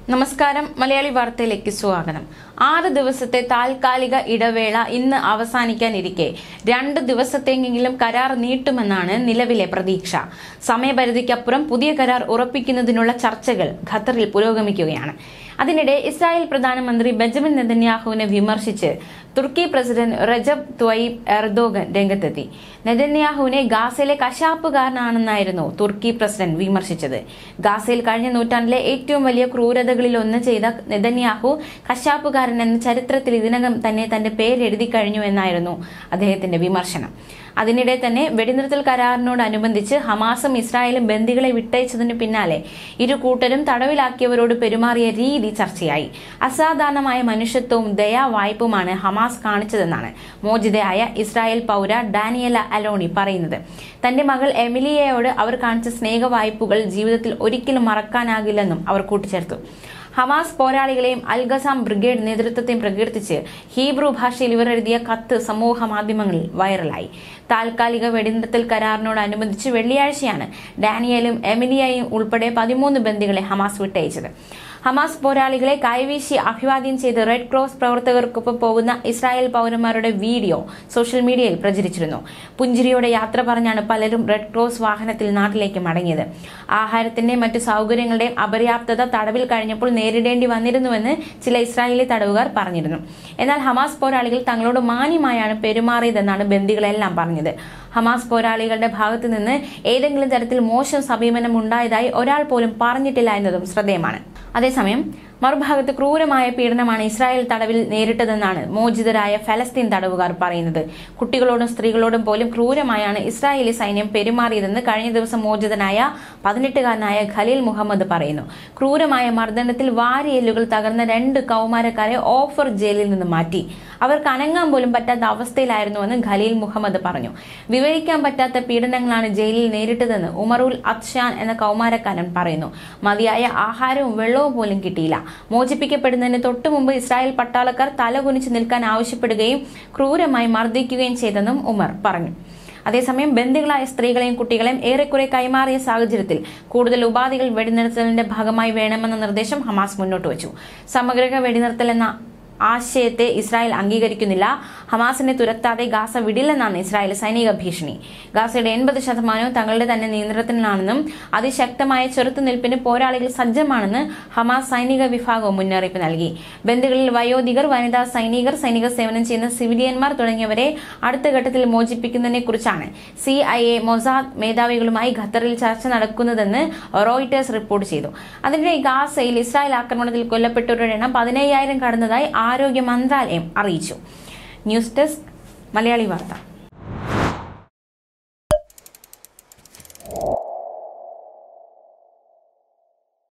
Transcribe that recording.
നമസ്കാരം മലയാളി വാർത്തയിലേക്ക് സ്വാഗതം ആറ് ദിവസത്തെ താൽക്കാലിക ഇടവേള ഇന്ന് അവസാനിക്കാനിരിക്കെ രണ്ട് ദിവസത്തെങ്കിലും കരാർ നീട്ടുമെന്നാണ് നിലവിലെ പ്രതീക്ഷ സമയപരിധിക്കപ്പുറം പുതിയ കരാർ ഉറപ്പിക്കുന്നതിനുള്ള ചർച്ചകൾ ഖത്തറിൽ പുരോഗമിക്കുകയാണ് അതിനിടെ ഇസ്രായേൽ പ്രധാനമന്ത്രി ബെഞ്ചമിൻ നെതന്യാഹുവിനെ വിമർശിച്ച് തുർക്കി പ്രസിഡന്റ് റജബ് ത്വയ്ബ് എർദോഗൻ രംഗത്തെത്തി നെതന്യാഹുവിനെ ഗാസയിലെ കശാപ്പുകാരനാണെന്നായിരുന്നു തുർക്കി പ്രസിഡന്റ് വിമർശിച്ചത് ഗാസയിൽ കഴിഞ്ഞ നൂറ്റാണ്ടിലെ ഏറ്റവും വലിയ ക്രൂരതകളിൽ ഒന്ന് ചെയ്ത നെതന്യാഹു കശാപ്പുകാരൻ എന്ന ചരിത്രത്തിൽ ഇതിനകം തന്നെ തന്റെ പേരെഴുതി കഴിഞ്ഞു എന്നായിരുന്നു അദ്ദേഹത്തിന്റെ വിമർശനം അതിനിടെ തന്നെ വെടിനിർത്തൽ കരാറിനോടനുബന്ധിച്ച് ഹമാസും ഇസ്രായേലും ബന്ദികളെ വിട്ടയച്ചതിനു പിന്നാലെ ഇരു കൂട്ടരും തടവിലാക്കിയവരോട് പെരുമാറിയ രീതി ചർച്ചയായി അസാധാരണമായ മനുഷ്യത്വവും ദയാവായ്പുമാണ് ഹമാസ് കാണിച്ചതെന്നാണ് മോചിതയായ ഇസ്രായേൽ പൗര ഡാനിയല അലോണി പറയുന്നത് തന്റെ മകൾ എമിലിയയോട് അവർ കാണിച്ച സ്നേഹവായ്പുകൾ ജീവിതത്തിൽ ഒരിക്കലും മറക്കാനാകില്ലെന്നും അവർ കൂട്ടിച്ചേർത്തു ഹമാസ് പോരാളികളെയും അൽഗസാം ബ്രിഗേഡ് നേതൃത്വത്തെയും പ്രകീർത്തിച്ച് ഹീബ്രു ഭാഷയിൽ ഇവർ എഴുതിയ കത്ത് സമൂഹ മാധ്യമങ്ങളിൽ വൈറലായി താൽക്കാലിക വെടിനിർത്തൽ കരാറിനോടനുബന്ധിച്ച് വെള്ളിയാഴ്ചയാണ് ഡാനിയലും എമിലിയയും ഉൾപ്പെടെ പതിമൂന്ന് ബന്ദികളെ ഹമാസ് വിട്ടയച്ചത് ഹമാസ് പോരാളികളെ കൈവീശി അഭിവാദ്യം ചെയ്ത് റെഡ് ക്രോസ് പ്രവർത്തകർക്കൊപ്പം പോകുന്ന ഇസ്രായേൽ പൗരന്മാരുടെ വീഡിയോ സോഷ്യൽ മീഡിയയിൽ പ്രചരിച്ചിരുന്നു പുഞ്ചിരിയോടെ യാത്ര പറഞ്ഞാണ് പലരും റെഡ് ക്രോസ് വാഹനത്തിൽ നാട്ടിലേക്ക് മടങ്ങിയത് ആഹാരത്തിന്റെ മറ്റു സൗകര്യങ്ങളുടെയും അപര്യാപ്തത തടവിൽ കഴിഞ്ഞപ്പോൾ നേരിടേണ്ടി വന്നിരുന്നുവെന്ന് ചില ഇസ്രായേലി തടവുകാർ പറഞ്ഞിരുന്നു എന്നാൽ ഹമാസ് പോരാളികൾ തങ്ങളോട് മാന്യമായാണ് പെരുമാറിയതെന്നാണ് ബന്ദികളെല്ലാം പറഞ്ഞത് ഹമാസ് പോരാളികളുടെ ഭാഗത്തു നിന്ന് ഏതെങ്കിലും തരത്തിൽ മോശം സമീപനം ഉണ്ടായതായി ഒരാൾ പോലും പറഞ്ഞിട്ടില്ല എന്നതും ശ്രദ്ധേയമാണ് അതേസമയം മറുഭാഗത്ത് ക്രൂരമായ പീഡനമാണ് ഇസ്രായേൽ തടവിൽ നേരിട്ടതെന്നാണ് മോചിതരായ ഫലസ്തീൻ തടവുകാർ പറയുന്നത് കുട്ടികളോടും സ്ത്രീകളോടും പോലും ക്രൂരമായാണ് ഇസ്രായേലി സൈന്യം പെരുമാറിയതെന്ന് കഴിഞ്ഞ ദിവസം മോചിതനായ പതിനെട്ടുകാരനായ ഖലീൽ മുഹമ്മദ് പറയുന്നു ക്രൂരമായ മർദ്ദനത്തിൽ വാരിയെല്ലുകൾ തകർന്ന രണ്ട് കൗമാരക്കാരെ ഓഫർ ജയിലിൽ നിന്ന് മാറ്റി അവർക്ക് അനങ്ങാൻ പോലും പറ്റാത്ത അവസ്ഥയിലായിരുന്നുവെന്ന് ഖലീൽ മുഹമ്മദ് പറഞ്ഞു വിവരിക്കാൻ പറ്റാത്ത പീഡനങ്ങളാണ് ജയിലിൽ നേരിട്ടതെന്ന് ഉമറുൽ അത്ഷാൻ എന്ന കൗമാരക്കാരൻ പറയുന്നു മതിയായ ആഹാരവും വെള്ളവും പോലും കിട്ടിയില്ല മോചിപ്പിക്കപ്പെടുന്നതിന് തൊട്ടു മുമ്പ് ഇസ്രായേൽ പട്ടാളക്കാർ തലകുനിച്ച് നിൽക്കാൻ ആവശ്യപ്പെടുകയും ക്രൂരമായി മർദ്ദിക്കുകയും ചെയ്തെന്നും ഉമർ പറഞ്ഞു അതേസമയം ബന്ദികളായ സ്ത്രീകളെയും കുട്ടികളെയും ഏറെക്കുറെ കൈമാറിയ സാഹചര്യത്തിൽ കൂടുതൽ ഉപാധികൾ വെടിനിർത്തലിന്റെ ഭാഗമായി വേണമെന്ന നിർദ്ദേശം ഹമാസ് മുന്നോട്ട് വച്ചു സമഗ്ര വെടിനിർത്തൽ എന്ന ആശയത്തെ ഇസ്രായേൽ അംഗീകരിക്കുന്നില്ല ഹമാസിനെ തുരത്താതെ ഗാസ വിടില്ലെന്നാണ് ഇസ്രായേൽ സൈനിക ഭീഷണി ഗാസയുടെ എൺപത് ശതമാനവും തങ്ങളുടെ തന്നെ നിയന്ത്രണത്തിലാണെന്നും അതിശക്തമായ ചെറുത്തുനിൽപ്പിന് പോരാളികൾ സജ്ജമാണെന്ന് ഹമാസ് സൈനിക വിഭാഗവും മുന്നറിയിപ്പ് നൽകി ബന്ധുകളിൽ വയോധികർ വനിതാ സൈനികർ സൈനിക സേവനം ചെയ്യുന്ന സിവിലിയന്മാർ തുടങ്ങിയവരെ അടുത്ത ഘട്ടത്തിൽ മോചിപ്പിക്കുന്നതിനെ കുറിച്ചാണ് സി ഐ എ മൊസാദ് മേധാവികളുമായി ഖത്തറിൽ ചർച്ച നടക്കുന്നതെന്ന് റോയിട്ടേഴ്സ് റിപ്പോർട്ട് ചെയ്തു അതിനിടെ ഗാസയിൽ ഇസ്രായേൽ ആക്രമണത്തിൽ കൊല്ലപ്പെട്ടവരുടെ എണ്ണം പതിനയ്യായിരം കടന്നതായി ആരോഗ്യ മന്ത്രാലയം അറിയിച്ചു ന്യൂസ് ഡെസ്ക് മലയാളി വാർത്ത